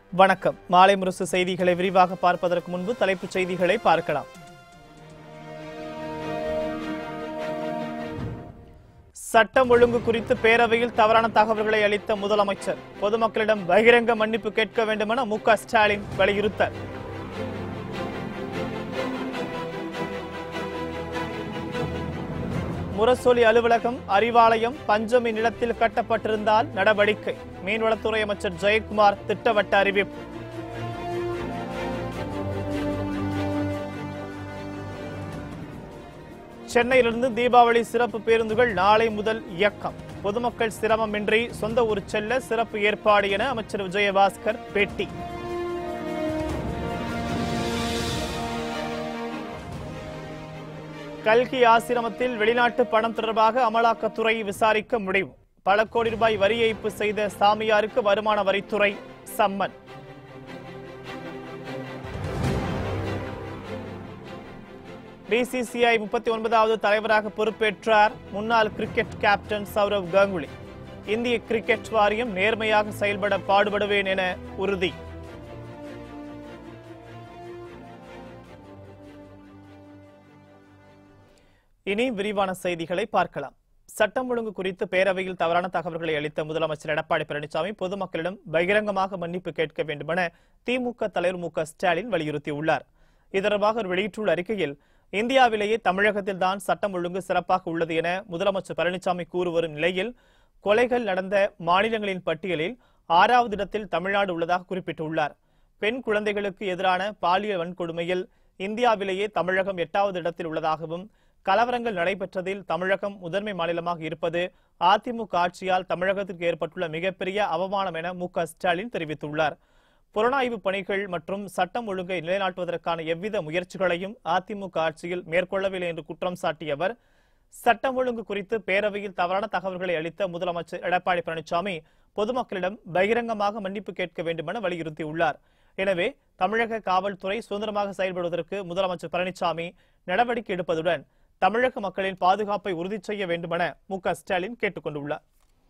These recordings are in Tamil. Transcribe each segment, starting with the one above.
வணக்கம் மாலை முரசு செய்திகளை விரிவாக பார்ப்பதற்கு முன்பு தலைப்புச் செய்திகளை பார்க்கலாம் சட்டம் ஒழுங்கு குறித்து பேரவையில் தவறான தகவல்களை அளித்த முதலமைச்சர் பொதுமக்களிடம் பகிரங்க மன்னிப்பு கேட்க வேண்டுமென மு க ஸ்டாலின் வலியுறுத்தல் முரசொலி அலுவலகம் அறிவாலயம் பஞ்சமி நிலத்தில் கட்டப்பட்டிருந்தால் நடவடிக்கை மீன்வளத்துறை அமைச்சர் ஜெயக்குமார் திட்டவட்ட அறிவிப்பு சென்னையிலிருந்து தீபாவளி சிறப்பு பேருந்துகள் நாளை முதல் இயக்கம் பொதுமக்கள் சிரமமின்றி சொந்த ஊர் செல்ல சிறப்பு ஏற்பாடு என அமைச்சர் விஜயபாஸ்கர் பேட்டி கல்கி ஆசிரமத்தில் வெளிநாட்டு பணம் தொடர்பாக அமலாக்கத்துறை விசாரிக்க முடிவு பல கோடி ரூபாய் வரி ஏய்ப்பு செய்த சாமியாருக்கு வருமான வரித்துறை சம்மன் பிசிசிஐ முப்பத்தி ஒன்பதாவது தலைவராக பொறுப்பேற்றார் முன்னாள் கிரிக்கெட் கேப்டன் சௌரவ் கங்குலி இந்திய கிரிக்கெட் வாரியம் நேர்மையாக செயல்பட பாடுபடுவேன் என உறுதி இனி விரிவான செய்திகளை பார்க்கலாம் சட்டம் ஒழுங்கு குறித்து பேரவையில் தவறான தகவல்களை அளித்த முதலமைச்சர் எடப்பாடி பழனிசாமி பொதுமக்களிடம் பகிரங்கமாக மன்னிப்பு கேட்க வேண்டுமென திமுக தலைவர் மு க ஸ்டாலின் வலியுறுத்தியுள்ளார் இது தொடர்பாக அவர் வெளியிட்டுள்ள அறிக்கையில் இந்தியாவிலேயே தமிழகத்தில் தான் சட்டம் ஒழுங்கு சிறப்பாக உள்ளது என முதலமைச்சர் பழனிசாமி கூறி வரும் நிலையில் கொலைகள் நடந்த மாநிலங்களின் பட்டியலில் ஆறாவது இடத்தில் தமிழ்நாடு உள்ளதாக குறிப்பிட்டுள்ளார் பெண் குழந்தைகளுக்கு எதிரான பாலியல் வன்கொடுமையில் இந்தியாவிலேயே தமிழகம் எட்டாவது இடத்தில் உள்ளதாகவும் கலவரங்கள் நடைபெற்றதில் தமிழகம் முதன்மை மாநிலமாக இருப்பது அதிமுக ஆட்சியால் தமிழகத்திற்கு ஏற்பட்டுள்ள மிகப்பெரிய அவமானம் என மு க ஸ்டாலின் தெரிவித்துள்ளார் புலனாய்வு பணிகள் மற்றும் சட்டம் ஒழுங்கை நிலைநாட்டுவதற்கான எவ்வித முயற்சிகளையும் அதிமுக ஆட்சியில் மேற்கொள்ளவில்லை என்று குற்றம் சாட்டிய அவர் சட்டம் ஒழுங்கு குறித்து பேரவையில் தவறான தகவல்களை அளித்த முதலமைச்சர் எடப்பாடி பழனிசாமி பொதுமக்களிடம் பகிரங்கமாக மன்னிப்பு கேட்க வேண்டுமென வலியுறுத்தியுள்ளார் எனவே தமிழக காவல்துறை சுதந்திரமாக செயல்படுவதற்கு முதலமைச்சர் பழனிசாமி நடவடிக்கை எடுப்பதுடன் தமிழக மக்களின் பாதுகாப்பை உறுதி செய்ய வேண்டுமென மு க ஸ்டாலின் கேட்டுக் கொண்டுள்ளார்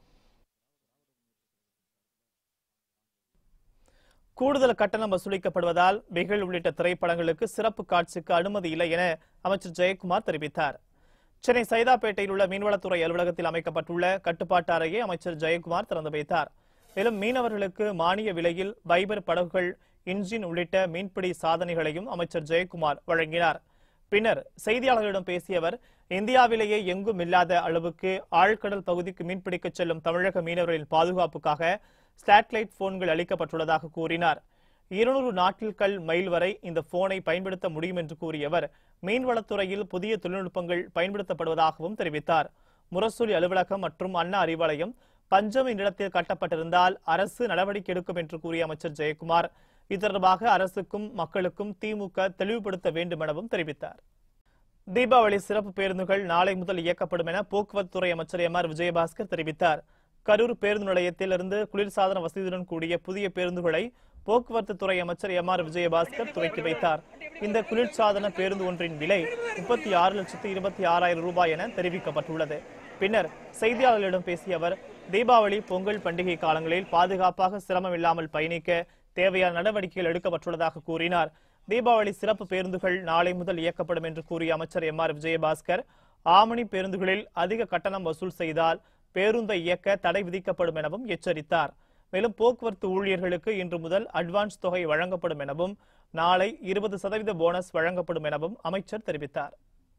கூடுதல் கட்டணம் வசூலிக்கப்படுவதால் பிகில் உள்ளிட்ட திரைப்படங்களுக்கு சிறப்பு காட்சிக்கு அனுமதி இல்லை என அமைச்சர் ஜெயக்குமார் தெரிவித்தார் சென்னை சைதாப்பேட்டையில் உள்ள மீன்வளத்துறை அலுவலகத்தில் அமைக்கப்பட்டுள்ள கட்டுப்பாட்டு அறையை அமைச்சர் ஜெயக்குமார் திறந்து வைத்தார் மேலும் மீனவர்களுக்கு மானிய விலையில் பைபர் படகுகள் இன்ஜின் உள்ளிட்ட மீன்பிடி சாதனைகளையும் அமைச்சர் ஜெயக்குமார் வழங்கினார் பின்னர் செய்தியாளர்களிடம் பேசிய அவர் இந்தியாவிலேயே எங்கும் இல்லாத அளவுக்கு ஆழ்கடல் பகுதிக்கு மீன்பிடிக்க செல்லும் தமிழக மீனவர்களின் பாதுகாப்புக்காக ஸ்டாட்லைட் போன்கள் அளிக்கப்பட்டுள்ளதாக கூறினார் இருநூறு நாட்டில்கள் மைல் வரை இந்த போனை பயன்படுத்த முடியும் என்று கூறிய அவர் மீன்வளத்துறையில் புதிய தொழில்நுட்பங்கள் பயன்படுத்தப்படுவதாகவும் தெரிவித்தார் முரசொலி அலுவலகம் மற்றும் அண்ணா அறிவாலயம் பஞ்சமி நிலத்தில் கட்டப்பட்டிருந்தால் அரசு நடவடிக்கை எடுக்கும் என்று கூறிய அமைச்சர் ஜெயக்குமார் இது தொடர்பாக அரசுக்கும் மக்களுக்கும் திமுக தெளிவுபடுத்த வேண்டும் எனவும் தெரிவித்தார் தீபாவளி சிறப்பு பேருந்துகள் நாளை முதல் இயக்கப்படும் என போக்குவரத்து துறை அமைச்சர் எம் ஆர் விஜயபாஸ்கர் தெரிவித்தார் கரூர் பேருந்து நிலையத்தில் இருந்து குளிர்சாதன வசதியுடன் கூடிய புதிய பேருந்துகளை போக்குவரத்து துறை அமைச்சர் எம் ஆர் விஜயபாஸ்கர் துவக்கி வைத்தார் இந்த குளிர்சாதன பேருந்து ஒன்றின் விலை முப்பத்தி ஆறு லட்சத்து இருபத்தி ஆறாயிரம் ரூபாய் என தெரிவிக்கப்பட்டுள்ளது பின்னர் செய்தியாளர்களிடம் பேசிய அவர் தீபாவளி பொங்கல் பண்டிகை காலங்களில் பாதுகாப்பாக சிரமம் இல்லாமல் பயணிக்க தேவையான நடவடிக்கைகள் எடுக்கப்பட்டுள்ளதாக கூறினார் தீபாவளி சிறப்பு பேருந்துகள் நாளை முதல் இயக்கப்படும் என்று கூறிய அமைச்சர் எம் ஆர் விஜயபாஸ்கர் ஆமணி பேருந்துகளில் அதிக கட்டணம் வசூல் செய்தால் பேருந்தை இயக்க தடை விதிக்கப்படும் எனவும் எச்சரித்தார் மேலும் போக்குவரத்து ஊழியர்களுக்கு இன்று முதல் அட்வான்ஸ் தொகை வழங்கப்படும் எனவும் நாளை இருபது சதவீத போனஸ் வழங்கப்படும் எனவும் அமைச்சர் தெரிவித்தார்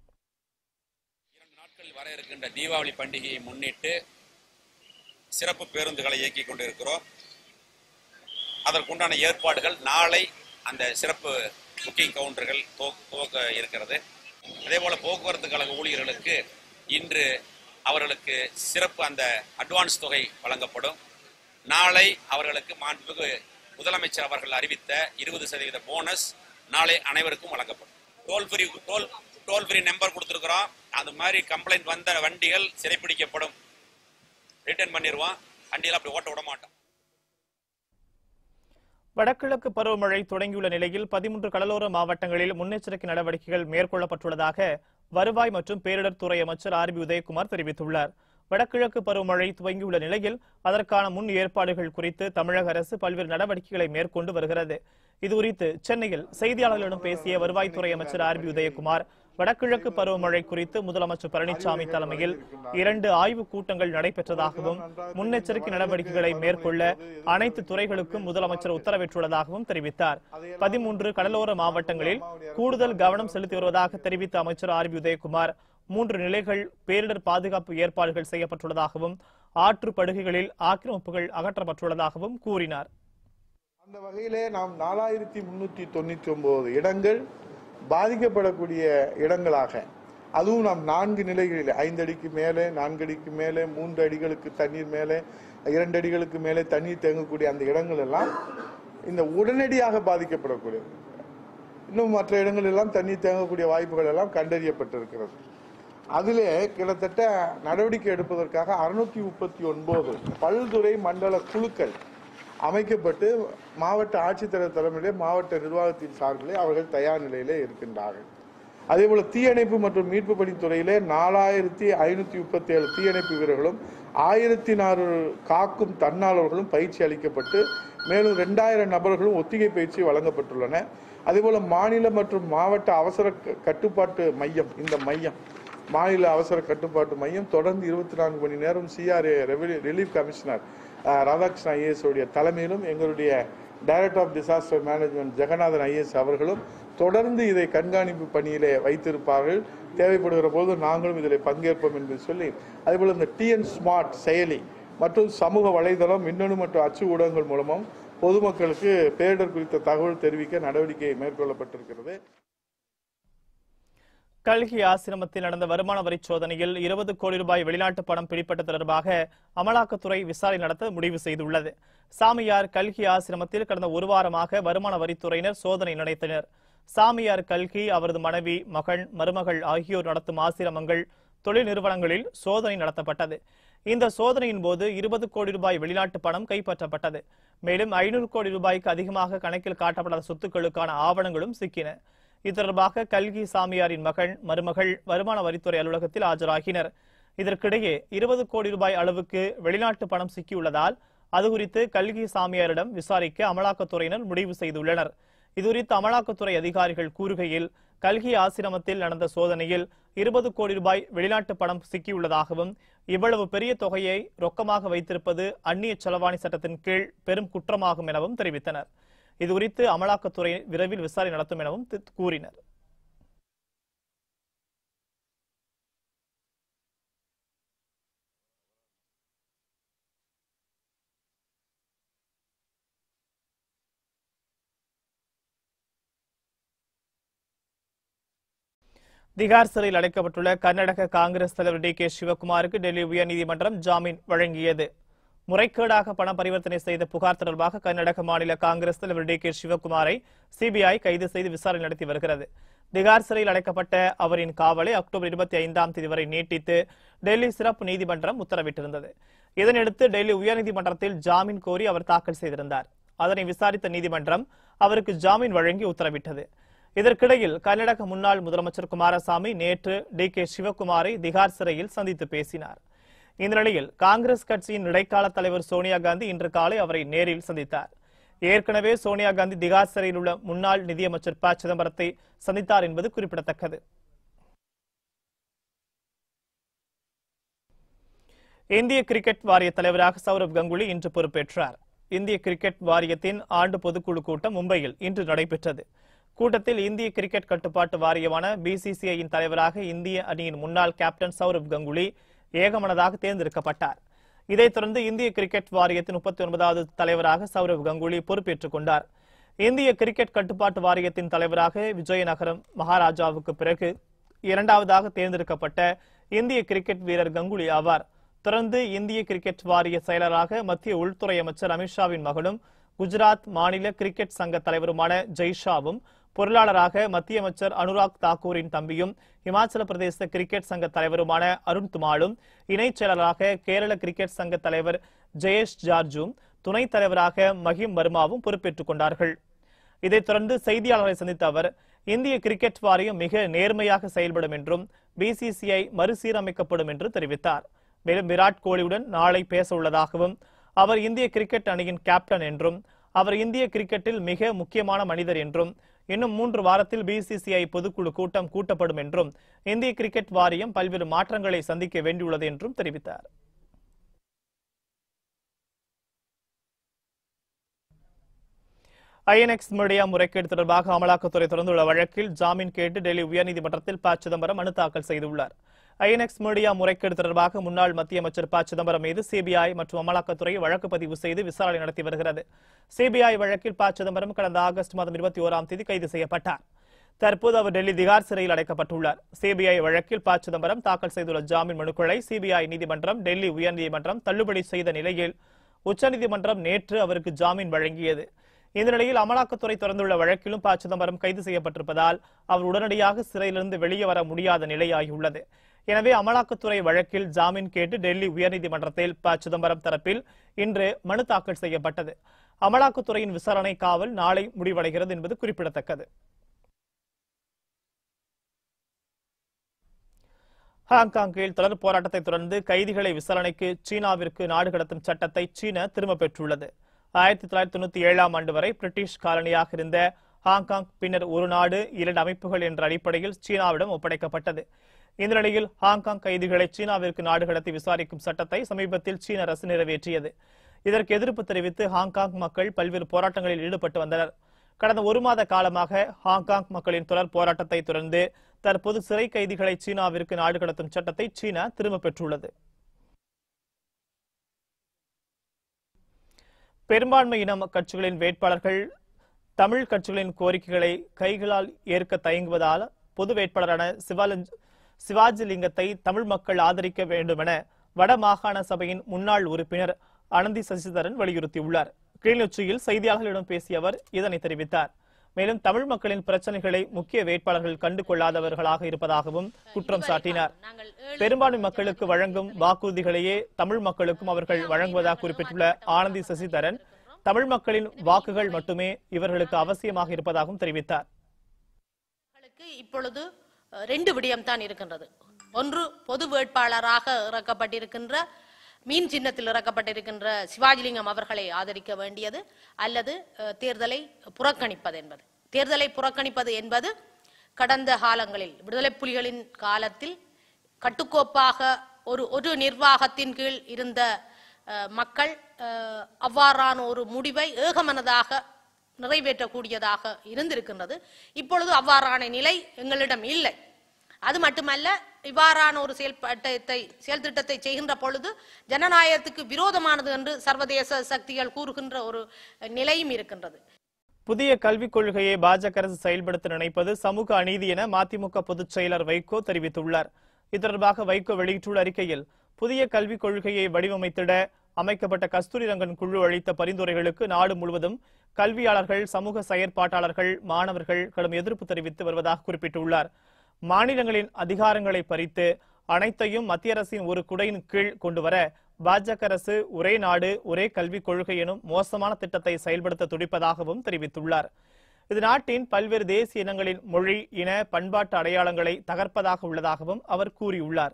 இரண்டு நாட்கள் வர இருக்கின்ற தீபாவளி பண்டிகையை முன்னிட்டு சிறப்பு பேருந்துகளை இயக்கிக் கொண்டிருக்கிறோம் அதற்குண்டான ஏற்பாடுகள் நாளை அந்த சிறப்பு புக்கிங் கவுண்டர்கள் துவக்க- துவக்க இருக்கிறது அதே போல போக்குவரத்து கழக ஊழியர்களுக்கு இன்று அவர்களுக்கு சிறப்பு அந்த அட்வான்ஸ் தொகை வழங்கப்படும் நாளை அவர்களுக்கு மாண்புமிகு முதலமைச்சர் அவர்கள் அறிவித்த இருபது சதவீத போனஸ் நாளை அனைவருக்கும் வழங்கப்படும் toll free toll toll free number கொடுத்துருக்குறோம் அது மாதிரி கம்ப்ளைண்ட் வந்த வண்டிகள் சிறைப்பிடிக்கப்படும் ரிட்டர்ன் பண்ணிடுவோம் வண்டியில் அப்படி ஓட்ட விட மாட்டோம் வடகிழக்கு பருவமழை தொடங்கியுள்ள நிலையில் பதிமூன்று கடலோர மாவட்டங்களில் முன்னெச்சரிக்கை நடவடிக்கைகள் மேற்கொள்ளப்பட்டுள்ளதாக வருவாய் மற்றும் பேரிடர் துறை அமைச்சர் ஆர் பி உதயகுமார் தெரிவித்துள்ளார் வடகிழக்கு பருவமழை துவங்கியுள்ள நிலையில் அதற்கான முன் ஏற்பாடுகள் குறித்து தமிழக அரசு பல்வேறு நடவடிக்கைகளை மேற்கொண்டு வருகிறது இதுகுறித்து சென்னையில் செய்தியாளர்களிடம் பேசிய வருவாய்த்துறை அமைச்சர் ஆர் பி உதயகுமார் வடகிழக்கு பருவமழை குறித்து முதலமைச்சர் பழனிசாமி தலைமையில் இரண்டு ஆய்வுக் கூட்டங்கள் நடைபெற்றதாகவும் முன்னெச்சரிக்கை நடவடிக்கைகளை மேற்கொள்ள அனைத்து துறைகளுக்கும் முதலமைச்சர் உத்தரவிட்டுள்ளதாகவும் தெரிவித்தார் பதிமூன்று கடலோர மாவட்டங்களில் கூடுதல் கவனம் செலுத்தி வருவதாக தெரிவித்த அமைச்சர் ஆர் பி உதயகுமார் மூன்று நிலைகள் பேரிடர் பாதுகாப்பு ஏற்பாடுகள் செய்யப்பட்டுள்ளதாகவும் ஆற்று படுகைகளில் ஆக்கிரமிப்புகள் அகற்றப்பட்டுள்ளதாகவும் கூறினார் அந்த வகையிலே நாம் நாலாயிரத்தி முன்னூத்தி தொண்ணூத்தி ஒன்பது இடங்கள் பாதிக்கப்படக்கூடிய இடங்களாக அதுவும் நாம் நான்கு நிலைகளில் ஐந்து அடிக்கு மேலே நான்கு அடிக்கு மேலே மூன்று அடிகளுக்கு தண்ணீர் மேலே இரண்டு அடிகளுக்கு மேலே தண்ணீர் தேங்கக்கூடிய அந்த இடங்கள் எல்லாம் இந்த உடனடியாக பாதிக்கப்படக்கூடியது இன்னும் மற்ற இடங்கள் எல்லாம் தண்ணீர் தேங்கக்கூடிய வாய்ப்புகள் எல்லாம் கண்டறியப்பட்டிருக்கிறது அதிலே கிட்டத்தட்ட நடவடிக்கை எடுப்பதற்காக அறுநூத்தி முப்பத்தி ஒன்பது பல்துறை மண்டல குழுக்கள் அமைக்கப்பட்டு மாவட்ட ஆட்சித்தலைவர் தலைமையிலே மாவட்ட நிர்வாகத்தின் சார்பிலே அவர்கள் தயார் நிலையிலே இருக்கின்றார்கள் அதேபோல தீயணைப்பு மற்றும் மீட்பு பணித்துறையிலே நாலாயிரத்தி ஐநூத்தி முப்பத்தி ஏழு தீயணைப்பு வீரர்களும் ஆயிரத்தி நானூறு காக்கும் தன்னாளர்களும் பயிற்சி அளிக்கப்பட்டு மேலும் ரெண்டாயிரம் நபர்களும் ஒத்திகை பயிற்சி வழங்கப்பட்டுள்ளன அதேபோல மாநில மற்றும் மாவட்ட அவசர க- கட்டுப்பாட்டு மையம் இந்த மையம் மாநில அவசர கட்டுப்பாட்டு மையம் தொடர்ந்து இருபத்தி நான்கு மணி நேரம் CRA relief commissioner ah, Radhakrishnan IAS உடைய தலைமையிலும் எங்களுடைய director of disaster management Jagannathan IAS அவர்களும் தொடர்ந்து இதை கண்காணிப்பு பணியிலே வைத்திருப்பார்கள் தேவைப்படுகிற போது நாங்களும் இதில் பங்கேற்போம் என்று சொல்லி அதேபோல் இந்த டிஎன் ஸ்மார்ட் செயலி மற்றும் சமூக வலைதளம் மின்னணு மற்றும் அச்சு ஊடகங்கள் மூலமும் பொதுமக்களுக்கு பேரிடர் குறித்த தகவல் தெரிவிக்க நடவடிக்கை மேற்கொள்ளப்பட்டிருக்கிறது கல்கி ஆசிரமத்தில் நடந்த வருமான வரி சோதனையில் இருபது கோடி ரூபாய் வெளிநாட்டு பணம் பிடிப்பட்ட தொடர்பாக அமலாக்கத்துறை விசாரணை நடத்த முடிவு செய்துள்ளது சாமியார் கல்கி ஆசிரமத்தில் கடந்த ஒரு வாரமாக வருமான வரித்துறையினர் சோதனை நடத்தினர் சாமியார் கல்கி அவரது மனைவி மகன் மருமகள் ஆகியோர் நடத்தும் ஆசிரமங்கள் தொழில் நிறுவனங்களில் சோதனை நடத்தப்பட்டது இந்த சோதனையின் போது இருபது கோடி ரூபாய் வெளிநாட்டு பணம் கைப்பற்றப்பட்டது மேலும் ஐநூறு கோடி ரூபாய்க்கு அதிகமாக கணக்கில் காட்டப்படாத சொத்துக்களுக்கான ஆவணங்களும் சிக்கின இது தொடர்பாக கல்கி சாமியாரின் மகன் மருமகள் வருமான வரித்துறை அலுவலகத்தில் ஆஜராகினர் இதற்கிடையே இருபது கோடி ரூபாய் அளவுக்கு வெளிநாட்டு பணம் சிக்கியுள்ளதால் அது குறித்து கல்கி சாமியாரிடம் விசாரிக்க அமலாக்கத்துறையினர் முடிவு செய்துள்ளனர் இதுகுறித்து அமலாக்கத்துறை அதிகாரிகள் கூறுகையில் கல்கி ஆசிரமத்தில் நடந்த சோதனையில் இருபது கோடி ரூபாய் வெளிநாட்டு பணம் சிக்கியுள்ளதாகவும் இவ்வளவு பெரிய தொகையை ரொக்கமாக வைத்திருப்பது அந்நிய செலவாணி சட்டத்தின் கீழ் பெரும் குற்றமாகும் எனவும் தெரிவித்தனர் இதுகுறித்து அமலாக்கத்துறை விரைவில் விசாரணை நடத்தும் எனவும் தி- கூறினர் திகார் சிறையில் அடைக்கப்பட்டுள்ள கர்நாடக காங்கிரஸ் தலைவர் டி கே சிவகுமாருக்கு டெல்லி உயர்நீதிமன்றம் ஜாமீன் வழங்கியது முறைகேடாக பண பரிவர்த்தனை செய்த புகார் தொடர்பாக கர்நாடக மாநில காங்கிரஸ் தலைவர் டி கே சிவகுமாரை சிபிஐ கைது செய்து விசாரணை நடத்தி வருகிறது திகார் சிறையில் அடைக்கப்பட்ட அவரின் காவலை அக்டோபர் இருபத்தி ஐந்தாம் தேதி வரை நீட்டித்து டெல்லி சிறப்பு நீதிமன்றம் உத்தரவிட்டிருந்தது இதனையடுத்து டெல்லி உயர்நீதிமன்றத்தில் ஜாமீன் கோரி அவர் தாக்கல் செய்திருந்தார் அதனை விசாரித்த நீதிமன்றம் அவருக்கு ஜாமீன் வழங்கி உத்தரவிட்டது இதற்கிடையில் கர்நாடக முன்னாள் முதலமைச்சர் குமாரசாமி நேற்று டி கே சிவகுமாரை திகார் சிறையில் சந்தித்து பேசினார் இந்த நிலையில் காங்கிரஸ் கட்சியின் இடைக்கால தலைவர் சோனியா காந்தி இன்று காலை அவரை நேரில் சந்தித்தார் ஏற்கனவே சோனியா காந்தி திகார் சிறையில் உள்ள முன்னாள் நிதியமைச்சர் ப சிதம்பரத்தை சந்தித்தார் என்பது குறிப்பிடத்தக்கது இந்திய கிரிக்கெட் வாரிய தலைவராக சௌரவ் கங்குலி இன்று பொறுப்பேற்றார் இந்திய கிரிக்கெட் வாரியத்தின் ஆண்டு பொதுக்குழு கூட்டம் மும்பையில் இன்று நடைபெற்றது கூட்டத்தில் இந்திய கிரிக்கெட் கட்டுப்பாட்டு வாரியமான பிசிசிஐயின் தலைவராக இந்திய அணியின் முன்னாள் கேப்டன் சௌரவ் கங்குலி ஏகமனதாக தேர்ந்தெடுக்கப்பட்டார் இதைத் தொடர்ந்து இந்திய கிரிக்கெட் வாரியத்தின் முப்பத்தி ஒன்பதாவது தலைவராக சௌரவ் கங்குலி பொறுப்பேற்றுக் கொண்டார் இந்திய கிரிக்கெட் கட்டுப்பாட்டு வாரியத்தின் தலைவராக விஜயநகரம் மகாராஜாவுக்கு பிறகு இரண்டாவதாக தேர்ந்தெடுக்கப்பட்ட இந்திய கிரிக்கெட் வீரர் கங்குலி ஆவார் தொடர்ந்து இந்திய கிரிக்கெட் வாரிய செயலராக மத்திய உள்துறை அமைச்சர் அமித்ஷாவின் மகனும் குஜராத் மாநில கிரிக்கெட் சங்க தலைவருமான ஜெய்ஷாவும் பொருளாளராக மத்திய அமைச்சர் அனுராக் தாக்கூரின் தம்பியும் இமாச்சல பிரதேச கிரிக்கெட் சங்க தலைவருமான அருண் துமாலும் இணைச் செயலராக கேரள கிரிக்கெட் சங்க தலைவர் ஜெயேஷ் ஜார்ஜும் துணைத் தலைவராக மஹிம் வர்மாவும் பொறுப்பேற்றுக் கொண்டார்கள் இதைத் தொடர்ந்து செய்தியாளர்களை சந்தித்த அவர் இந்திய கிரிக்கெட் வாரியம் மிக நேர்மையாக செயல்படும் என்றும் பிசிசிஐ மறுசீரமைக்கப்படும் என்று தெரிவித்தார் மேலும் விராட் கோலியுடன் நாளை பேச உள்ளதாகவும் அவர் இந்திய கிரிக்கெட் அணியின் கேப்டன் என்றும் அவர் இந்திய கிரிக்கெட்டில் மிக முக்கியமான மனிதர் என்றும் இன்னும் மூன்று வாரத்தில் பிசிசிஐ பொதுக்குழு கூட்டம் கூட்டப்படும் என்றும் இந்திய கிரிக்கெட் வாரியம் பல்வேறு மாற்றங்களை சந்திக்க வேண்டியுள்ளது என்றும் தெரிவித்தார் ஐஎன்எக்ஸ் மீடியா முறைகேடு தொடர்பாக அமலாக்கத்துறை தொடர்ந்துள்ள வழக்கில் ஜாமீன் கேட்டு டெல்லி உயர்நீதிமன்றத்தில் ப சிதம்பரம் மனு தாக்கல் செய்துள்ளார் ஐஎன்எக்ஸ் மீடியா முறைகேடு தொடர்பாக முன்னாள் மத்திய அமைச்சர் ப சிதம்பரம் மீது சிபிஐ மற்றும் அமலாக்கத்துறை வழக்கு பதிவு செய்து விசாரணை நடத்தி வருகிறது சிபிஐ வழக்கில் ப சிதம்பரம் கடந்த ஆகஸ்ட் மாதம் இருபத்தி ஓராம் தேதி கைது செய்யப்பட்டார் தற்போது அவர் டெல்லி திகார் சிறையில் அடைக்கப்பட்டுள்ளார் சிபிஐ வழக்கில் ப சிதம்பரம் தாக்கல் செய்துள்ள ஜாமீன் மனுக்களை சிபிஐ நீதிமன்றம் டெல்லி உயர்நீதிமன்றம் தள்ளுபடி செய்த நிலையில் உச்சநீதிமன்றம் நேற்று அவருக்கு ஜாமீன் வழங்கியது இந்த நிலையில் அமலாக்கத்துறை தொடர்ந்துள்ள வழக்கிலும் ப சிதம்பரம் கைது செய்யப்பட்டிருப்பதால் அவர் உடனடியாக சிறையிலிருந்து வெளியே வர முடியாத நிலையாகியுள்ளது எனவே அமலாக்கத்துறை வழக்கில் ஜாமீன் கேட்டு டெல்லி உயர்நீதிமன்றத்தில் ப சிதம்பரம் தரப்பில் இன்று மனு தாக்கல் செய்யப்பட்டது அமலாக்கத்துறையின் விசாரணை காவல் நாளை முடிவடைகிறது என்பது குறிப்பிடத்தக்கது ஹாங்காங்கில் தொடர் போராட்டத்தை தொடர்ந்து கைதிகளை விசாரணைக்கு சீனாவிற்கு நாடு கடத்தும் சட்டத்தை சீனா திரும்பப் பெற்றுள்ளது ஆயிரத்தி தொள்ளாயிரத்தி தொண்ணூத்தி ஏழாம் ஆண்டு வரை பிரிட்டிஷ் காலனியாக இருந்த ஹாங்காங் பின்னர் ஒரு நாடு இரண்டு அமைப்புகள் என்ற அடிப்படையில் சீனாவிடம் ஒப்படைக்கப்பட்டது இந்த நிலையில் ஹாங்காங் கைதிகளை சீனாவிற்கு நாடு கடத்தி விசாரிக்கும் சட்டத்தை சமீபத்தில் சீன அரசு நிறைவேற்றியது இதற்கு எதிர்ப்பு தெரிவித்து ஹாங்காங் மக்கள் பல்வேறு போராட்டங்களில் ஈடுபட்டு வந்தனர் கடந்த ஒரு மாத காலமாக ஹாங்காங் மக்களின் தொடர் போராட்டத்தை தொடர்ந்து தற்போது சிறை கைதிகளை சீனாவிற்கு நாடு கடத்தும் சட்டத்தை சீனா திரும்பப் பெற்றுள்ளது பெரும்பான்மை இன கட்சிகளின் வேட்பாளர்கள் தமிழ் கட்சிகளின் கோரிக்கைகளை கைகளால் ஏற்க தயங்குவதால் பொது வேட்பாளரான சிவாலஞ்ச் சிவாஜி லிங்கத்தை தமிழ் மக்கள் ஆதரிக்க வேண்டுமென வட மாகாண சபையின் முன்னாள் உறுப்பினர் அனந்தி சசிதரன் வலியுறுத்தியுள்ளார் கிளிநொச்சியில் செய்தியாளர்களிடம் பேசிய அவர் இதனை தெரிவித்தார் மேலும் தமிழ் மக்களின் பிரச்சனைகளை முக்கிய வேட்பாளர்கள் கண்டு கொள்ளாதவர்களாக இருப்பதாகவும் குற்றம் சாட்டினார் பெரும்பான்மை மக்களுக்கு வழங்கும் வாக்குறுதிகளையே தமிழ் மக்களுக்கும் அவர்கள் வழங்குவதாக குறிப்பிட்டுள்ள ஆனந்தி சசிதரன் தமிழ் மக்களின் வாக்குகள் மட்டுமே இவர்களுக்கு அவசியமாக இருப்பதாகவும் தெரிவித்தார் மக்களுக்கு இப்பொழுது அஹ், ரெண்டு விடயம் தான் இருக்கின்றது ஒன்று பொது வேட்பாளராக இறக்கப்பட்டிருக்கின்ற மீன் சின்னத்தில் இறக்கப்பட்டிருக்கின்ற சிவாஜிலிங்கம் அவர்களை ஆதரிக்க வேண்டியது அல்லது அஹ், தேர்தலை புறக்கணிப்பது என்பது தேர்தலை புறக்கணிப்பது என்பது கடந்த காலங்களில் விடுதலை புலிகளின் காலத்தில் கட்டுக்கோப்பாக ஒரு ஒரு நிர்வாகத்தின் கீழ் இருந்த அஹ், மக்கள் அஹ், அவ்வாறான ஒரு முடிவை ஏகமனதாக நிறைவேற்றக்கூடியதாக இருந்திருக்கின்றது இப்பொழுது அவ்வாறான நிலை எங்களிடம் இல்லை அது மட்டுமல்ல இவ்வாறான ஒரு செயல்பாட்டத்தை செயல் திட்டத்தை செய்கின்ற பொழுது ஜனநாயகத்துக்கு விரோதமானது என்று சர்வதேச சக்திகள் கூறுகின்ற ஒரு நிலையும் இருக்கின்றது புதிய கல்விக் கொள்கையை பாஜக அரசு செயல்படுத்த நினைப்பது சமூக அநீதி என மதிமுக பொதுச் செயலர் வைகோ தெரிவித்துள்ளார் இது தொடர்பாக வைகோ வெளியிட்டுள்ள அறிக்கையில் புதிய கல்விக் கொள்கையை வடிவமைத்திட அமைக்கப்பட்ட கஸ்தூரி ரங்கன் குழு அளித்த பரிந்துரைகளுக்கு நாடு முழுவதும் கல்வியாளர்கள் சமூக செயற்பாட்டாளர்கள் மாணவர்கள் கடும் எதிர்ப்பு தெரிவித்து வருவதாக குறிப்பிட்டுள்ளார் மாநிலங்களின் அதிகாரங்களை பறித்து அனைத்தையும் மத்திய அரசின் ஒரு குடையின் கீழ் கொண்டுவர பாஜக அரசு ஒரே நாடு ஒரே கல்விக் கொள்கை எனும் மோசமான திட்டத்தை செயல்படுத்த துடிப்பதாகவும் தெரிவித்துள்ளார் இது நாட்டின் பல்வேறு தேசிய இனங்களின் மொழி இன பண்பாட்டு அடையாளங்களை தகர்ப்பதாக உள்ளதாகவும் அவர் கூறியுள்ளார்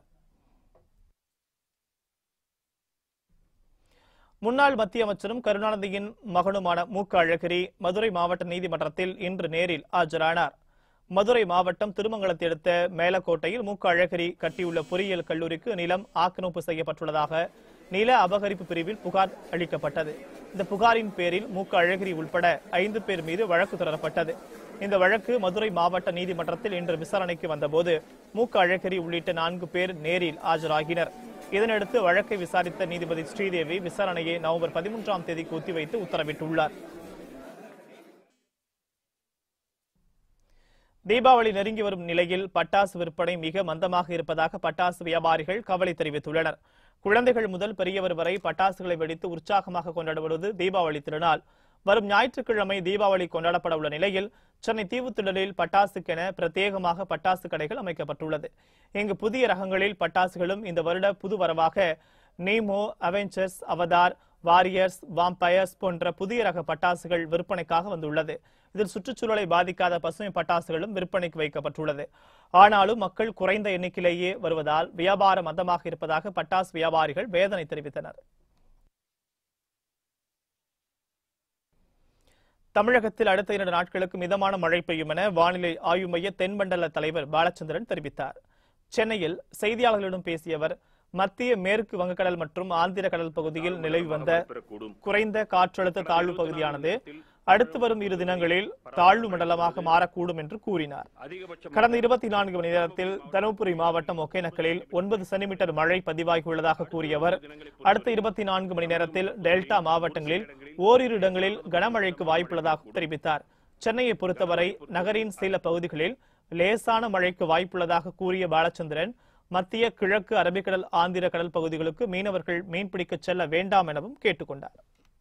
முன்னாள் மத்திய அமைச்சரும் கருணாநிதியின் மகனுமான மு க அழகிரி மதுரை மாவட்ட நீதிமன்றத்தில் இன்று நேரில் ஆஜரானார் மதுரை மாவட்டம் திருமங்கலத்தை அடுத்த மேலக்கோட்டையில் மு க அழகிரி கட்டியுள்ள பொறியியல் கல்லூரிக்கு நிலம் ஆக்கிரமிப்பு செய்யப்பட்டுள்ளதாக நில அபகரிப்பு பிரிவில் புகார் அளிக்கப்பட்டது இந்த புகாரின் பேரில் மு க அழகிரி உட்பட ஐந்து பேர் மீது வழக்கு தொடரப்பட்டது இந்த வழக்கு மதுரை மாவட்ட நீதிமன்றத்தில் இன்று விசாரணைக்கு வந்தபோது மு க அழகிரி உள்ளிட்ட நான்கு பேர் நேரில் ஆஜராகினர் இதனையடுத்து வழக்கை விசாரித்த நீதிபதி ஸ்ரீதேவி விசாரணையை நவம்பர் பதிமூன்றாம் தேதிக்கு ஒத்திவைத்து உத்தரவிட்டுள்ளார் தீபாவளி நெருங்கி வரும் நிலையில் பட்டாசு விற்பனை மிக மந்தமாக இருப்பதாக பட்டாசு வியாபாரிகள் கவலை தெரிவித்துள்ளனர் குழந்தைகள் முதல் பெரியவர் வரை பட்டாசுகளை வெடித்து உற்சாகமாக கொண்டாடுவது தீபாவளி திருநாள் வரும் ஞாயிற்றுக்கிழமை தீபாவளி கொண்டாடப்பட உள்ள நிலையில் சென்னை தீவுத்திடலில் பட்டாசுக்கென பிரத்யேகமாக பட்டாசு கடைகள் அமைக்கப்பட்டுள்ளது இங்கு புதிய ரகங்களில் பட்டாசுகளும் இந்த வருட புது வரவாக Nemo Avengers Avatar warriors vampires போன்ற புதிய ரக பட்டாசுகள் விற்பனைக்காக வந்துள்ளது இதில் சுற்றுச்சூழலை பாதிக்காத பசுமை பட்டாசுகளும் விற்பனைக்கு வைக்கப்பட்டுள்ளது ஆனாலும் மக்கள் குறைந்த எண்ணிக்கையிலேயே வருவதால் வியாபாரம் மந்தமாக இருப்பதாக பட்டாசு வியாபாரிகள் வேதனை தெரிவித்தனர் தமிழகத்தில் அடுத்த இரண்டு நாட்களுக்கு மிதமான மழை பெய்யும் என வானிலை ஆய்வு மைய தென்மண்டல தலைவர் பாலச்சந்திரன் தெரிவித்தார் சென்னையில் செய்தியாளர்களிடம் பேசிய அவர் மத்திய மேற்கு வங்கக்கடல் மற்றும் ஆந்திர கடல் பகுதியில் நிலவி வந்த குறைந்த காற்றழுத்த தாழ்வு பகுதியானது அடுத்து வரும் இரு தினங்களில் தாழ்வு மண்டலமாக மாறக்கூடும் என்று கூறினார் கடந்த இருபத்தி நான்கு மணி நேரத்தில் தருமபுரி மாவட்டம் ஒகேனக்கலில் ஒன்பது சென்டிமீட்டர் மழை பதிவாகியுள்ளதாக கூறிய அவர் அடுத்த இருபத்தி நான்கு மணி நேரத்தில் டெல்டா மாவட்டங்களில் ஓரிரு இடங்களில் கனமழைக்கு வாய்ப்புள்ளதாக தெரிவித்தார் சென்னையை பொறுத்தவரை நகரின் சில பகுதிகளில் லேசான மழைக்கு வாய்ப்புள்ளதாக கூறிய பாலச்சந்திரன் மத்திய கிழக்கு அரபிக்கடல் ஆந்திர கடல் பகுதிகளுக்கு மீனவர்கள் மீன்பிடிக்க செல்ல வேண்டாம் எனவும் கேட்டுக்கொண்டார்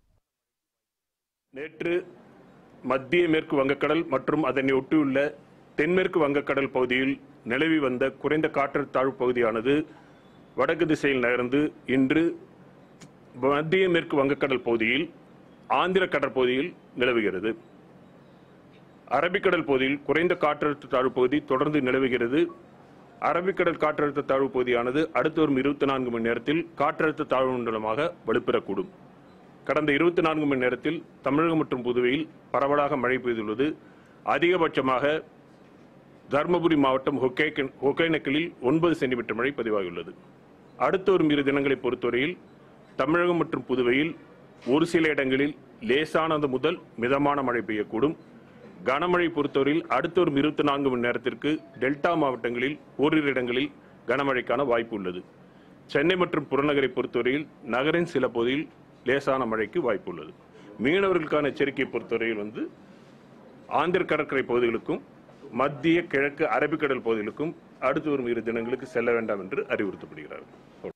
நேற்று மத்திய மேற்கு வங்கக்கடல் மற்றும் அதனை ஒட்டியுள்ள தென்மேற்கு வங்கக்கடல் பகுதியில் நிலவி வந்த குறைந்த காற்றழுத்த தாழ்வு பகுதியானது வடக்கு திசையில் நகர்ந்து இன்று மத்திய மேற்கு வங்கக்கடல் பகுதியில் ஆந்திர கடற்பகுதியில் நிலவுகிறது அரபிக்கடல் பகுதியில் குறைந்த காற்றழுத்த தாழ்வு பகுதி தொடர்ந்து நிலவுகிறது அரபிக்கடல் காற்றழுத்த தாழ்வு பகுதியானது அடுத்து வரும் இருபத்தி நான்கு மணி நேரத்தில் காற்றழுத்த தாழ்வு மண்டலமாக வலுப்பெறக்கூடும் கடந்த இருபத்தி நான்கு மணி நேரத்தில் தமிழகம் மற்றும் புதுவையில் பரவலாக மழை பெய்துள்ளது அதிகபட்சமாக தருமபுரி மாவட்டம் ஒகேகன்- ஒகேனக்கலில் ஒன்பது சென்டிமீட்டர் மழை பதிவாகியுள்ளது அடுத்து வரும் இரு தினங்களை பொறுத்தவரையில் தமிழகம் மற்றும் புதுவையில் ஒரு சில இடங்களில் லேசானது முதல் மிதமான மழை பெய்யக்கூடும் கனமழை பொறுத்தவரையில் அடுத்து வரும் இருபத்தி நான்கு மணி நேரத்திற்கு டெல்டா மாவட்டங்களில் ஓரிரு இடங்களில் கனமழைக்கான வாய்ப்பு உள்ளது சென்னை மற்றும் புறநகரை பொறுத்தவரையில் நகரின் சில பகுதியில் லேசான மழைக்கு வாய்ப்பு உள்ளது மீனவர்களுக்கான எச்சரிக்கையை பொறுத்தவரையில் வந்து ஆந்திர கடற்கரை பகுதிகளுக்கும் மத்திய கிழக்கு அரபிக்கடல் பகுதிகளுக்கும் அடுத்து வரும் இரு தினங்களுக்கு செல்ல வேண்டாம் என்று அறிவுறுத்தப்படுகிறார்கள்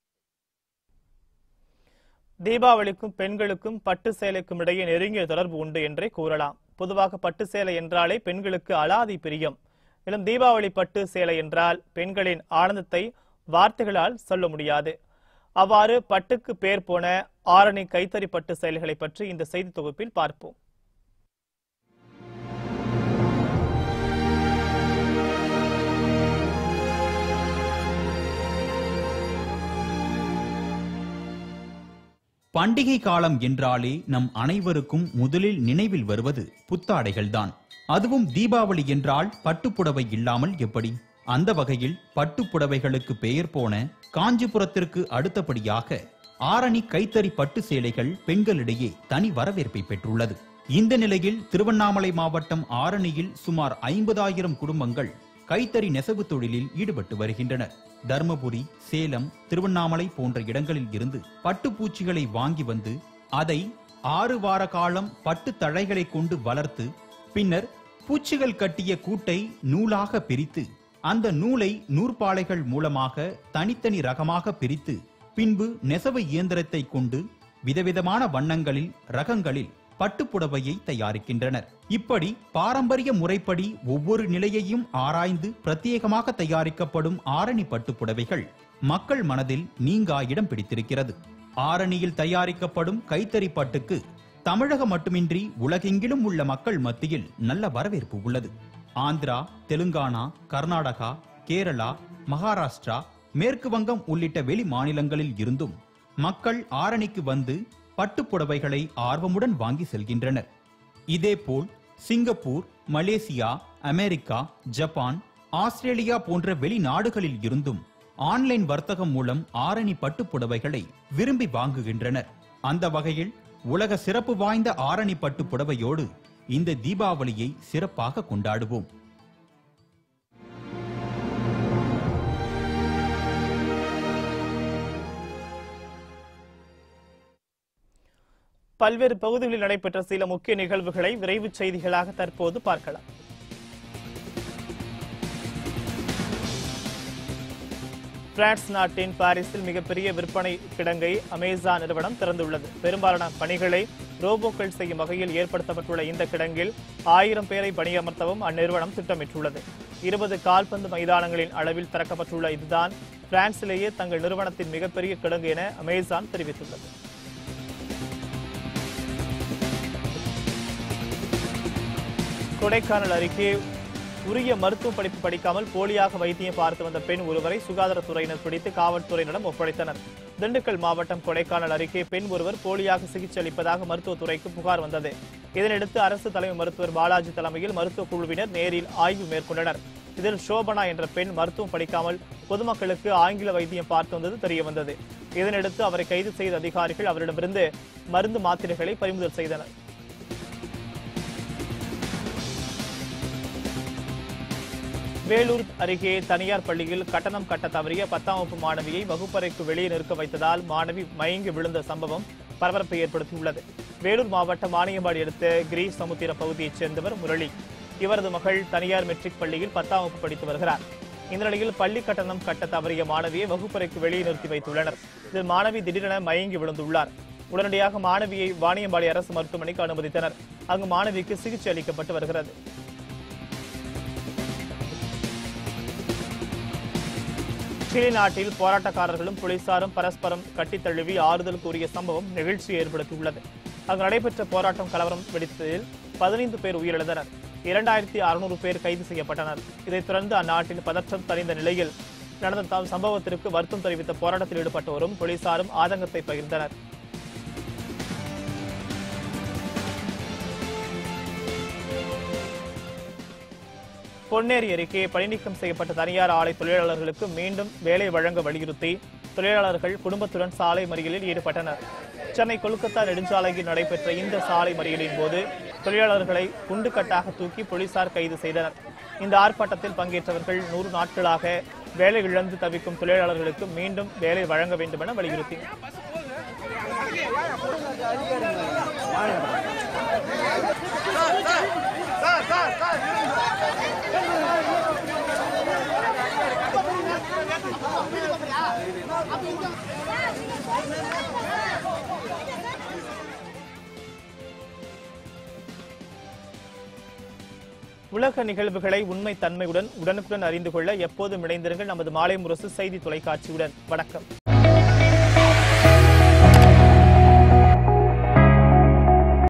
தீபாவளிக்கும் பெண்களுக்கும் பட்டு சேலைக்கும் இடையே நெருங்கிய தொடர்பு உண்டு என்றே கூறலாம் பொதுவாக பட்டு சேலை என்றாலே பெண்களுக்கு அலாதி பிரியம் மேலும் தீபாவளி பட்டு சேலை என்றால் பெண்களின் ஆனந்தத்தை வார்த்தைகளால் சொல்ல முடியாது அவ்வாறு பட்டுக்கு பேர் போன ஆரணி கைத்தறி பட்டு சேலைகளை பற்றி இந்த செய்தி தொகுப்பில் பார்ப்போம் பண்டிகை காலம் என்றாலே நம் அனைவருக்கும் முதலில் நினைவில் வருவது புத்தாடைகள்தான் அதுவும் தீபாவளி என்றால் பட்டுப்புடவை இல்லாமல் எப்படி அந்த வகையில் பட்டுப்புடவைகளுக்கு பெயர் போன காஞ்சிபுரத்திற்கு அடுத்தபடியாக ஆரணி கைத்தறி பட்டு சேலைகள் பெண்களிடையே தனி வரவேற்பை பெற்றுள்ளது இந்த நிலையில் திருவண்ணாமலை மாவட்டம் ஆரணியில் சுமார் ஐம்பதாயிரம் குடும்பங்கள் கைத்தறி நெசவு தொழிலில் ஈடுபட்டு வருகின்றனர் தர்மபுரி சேலம் திருவண்ணாமலை போன்ற இடங்களில் இருந்து பட்டுப்பூச்சிகளை வாங்கி வந்து அதை ஆறு வார காலம் பட்டு தழைகளை கொண்டு வளர்த்து பின்னர் பூச்சிகள் கட்டிய கூட்டை நூலாக பிரித்து அந்த நூலை நூற்பாலைகள் மூலமாக தனித்தனி ரகமாக பிரித்து பின்பு நெசவு இயந்திரத்தை கொண்டு விதவிதமான வண்ணங்களில் ரகங்களில் பட்டுப்புடவையை தயாரிக்கின்றனர் இப்படி பாரம்பரிய முறைப்படி ஒவ்வொரு நிலையையும் ஆராய்ந்து பிரத்யேகமாக தயாரிக்கப்படும் ஆரணி பட்டுப்புடவைகள் மக்கள் மனதில் நீங்கா இடம் பிடித்திருக்கிறது ஆரணியில் தயாரிக்கப்படும் கைத்தறி பட்டுக்கு தமிழகம் மட்டுமின்றி உலகெங்கிலும் உள்ள மக்கள் மத்தியில் நல்ல வரவேற்பு உள்ளது ஆந்திரா தெலுங்கானா கர்நாடகா கேரளா மகாராஷ்டிரா மேற்கு வங்கம் உள்ளிட்ட வெளி மாநிலங்களில் இருந்தும் மக்கள் ஆரணிக்கு வந்து பட்டுப்புடவைகளை ஆர்வமுடன் வாங்கி செல்கின்றனர் இதேபோல் Singapore Malaysia America Japan Australia போன்ற வெளிநாடுகளில் இருந்தும் ஆன்லைன் வர்த்தகம் மூலம் ஆரணி பட்டுப்புடவைகளை விரும்பி வாங்குகின்றனர் அந்த வகையில் உலக சிறப்பு வாய்ந்த ஆரணி பட்டு புடவையோடு இந்த தீபாவளியை சிறப்பாக கொண்டாடுவோம் பல்வேறு பகுதிகளில் நடைபெற்ற சில முக்கிய நிகழ்வுகளை விரைவுச் செய்திகளாக தற்போது பார்க்கலாம் பிரான்ஸ் நாட்டின் பாரிஸில் மிகப்பெரிய விற்பனை கிடங்கை அமேசான் நிறுவனம் திறந்துள்ளது பெரும்பாலான பணிகளை ரோபோக்கள் செய்யும் வகையில் ஏற்படுத்தப்பட்டுள்ள இந்த கிடங்கில் ஆயிரம் பேரை பணியமர்த்தவும் அந்நிறுவனம் திட்டமிட்டுள்ளது இருபது கால்பந்து மைதானங்களின் அளவில் திறக்கப்பட்டுள்ள இதுதான் பிரான்சிலேயே தங்கள் நிறுவனத்தின் மிகப்பெரிய கிடங்கு என அமேசான் தெரிவித்துள்ளது கொடைக்கானல் அருகே உரிய மருத்துவ படிப்பு படிக்காமல் போலியாக வைத்தியம் பார்த்து வந்த பெண் ஒருவரை சுகாதாரத்துறையினர் பிடித்து காவல்துறையினரிடம் ஒப்படைத்தனர் திண்டுக்கல் மாவட்டம் கொடைக்கானல் அருகே பெண் ஒருவர் போலியாக சிகிச்சை அளிப்பதாக மருத்துவத்துறைக்கு புகார் வந்தது இதனையடுத்து அரசு தலைமை மருத்துவர் பாலாஜி தலைமையில் மருத்துவ குழுவினர் நேரில் ஆய்வு மேற்கொண்டனர் இதில் சோபனா என்ற பெண் மருத்துவம் படிக்காமல் பொதுமக்களுக்கு ஆங்கில வைத்தியம் பார்த்து வந்தது தெரியவந்தது இதனையடுத்து அவரை கைது செய்த அதிகாரிகள் அவரிடமிருந்து மருந்து மாத்திரைகளை பறிமுதல் செய்தனர் வேலூர் அருகே தனியார் பள்ளியில் கட்டணம் கட்ட தவறிய பத்தாம் வகுப்பு மாணவியை வகுப்பறைக்கு வெளியே நிற்க வைத்ததால் மாணவி மயங்கி விழுந்த சம்பவம் பரபரப்பை ஏற்படுத்தியுள்ளது வேலூர் மாவட்டம் வாணியம்பாடி அடுத்த கிரீஸ் சமுத்திர பகுதியைச் சேர்ந்தவர் முரளி இவரது மகள் தனியார் மெட்ரிக் பள்ளியில் பத்தாம் வகுப்பு படித்து வருகிறார் இந்த நிலையில் பள்ளி கட்டணம் கட்ட தவறிய மாணவியை வகுப்பறைக்கு வெளியே நிறுத்தி வைத்துள்ளனர் இதில் மாணவி திடீரென மயங்கி விழுந்துள்ளார் உடனடியாக மாணவியை வாணியம்பாடி அரசு மருத்துவமனைக்கு அனுமதித்தனர் அங்கு மாணவிக்கு சிகிச்சை அளிக்கப்பட்டு வருகிறது சிலி நாட்டில் போராட்டக்காரர்களும் போலீசாரும் பரஸ்பரம் கட்டித் தழுவி ஆறுதல் கூறிய சம்பவம் நெகிழ்ச்சி ஏற்படுத்தியுள்ளது அங்கு நடைபெற்ற போராட்டம் கலவரம் வெடித்ததில் பதினைந்து பேர் உயிரிழந்தனர் இரண்டாயிரத்தி அறுநூறு பேர் கைது செய்யப்பட்டனர் இதைத் தொடர்ந்து அந்நாட்டில் பதற்றம் தணிந்த நிலையில் நடந்த த- சம்பவத்திற்கு வருத்தம் தெரிவித்த போராட்டத்தில் ஈடுபட்டோரும் போலீசாரும் ஆதங்கத்தை பகிர்ந்தனர் பொன்னேரி அருகே பணிநீக்கம் செய்யப்பட்ட தனியார் ஆலை தொழிலாளர்களுக்கு மீண்டும் வேலை வழங்க வலியுறுத்தி தொழிலாளர்கள் குடும்பத்துடன் சாலை மறியலில் ஈடுபட்டனர் சென்னை கொல்கத்தா நெடுஞ்சாலையில் நடைபெற்ற இந்த சாலை மறியலின் போது தொழிலாளர்களை குண்டுக்கட்டாக தூக்கி போலீசார் கைது செய்தனர் இந்த ஆர்ப்பாட்டத்தில் பங்கேற்றவர்கள் நூறு நாட்களாக வேலை இழந்து தவிக்கும் தொழிலாளர்களுக்கு மீண்டும் வேலை வழங்க வேண்டும் என வலியுறுத்தினர் உலக நிகழ்வுகளை உண்மை தன்மையுடன் உடனுக்குடன் அறிந்து கொள்ள எப்போதும் இணைந்திருங்கள் நமது மாலை முரசு செய்தி தொலைக்காட்சியுடன் வணக்கம்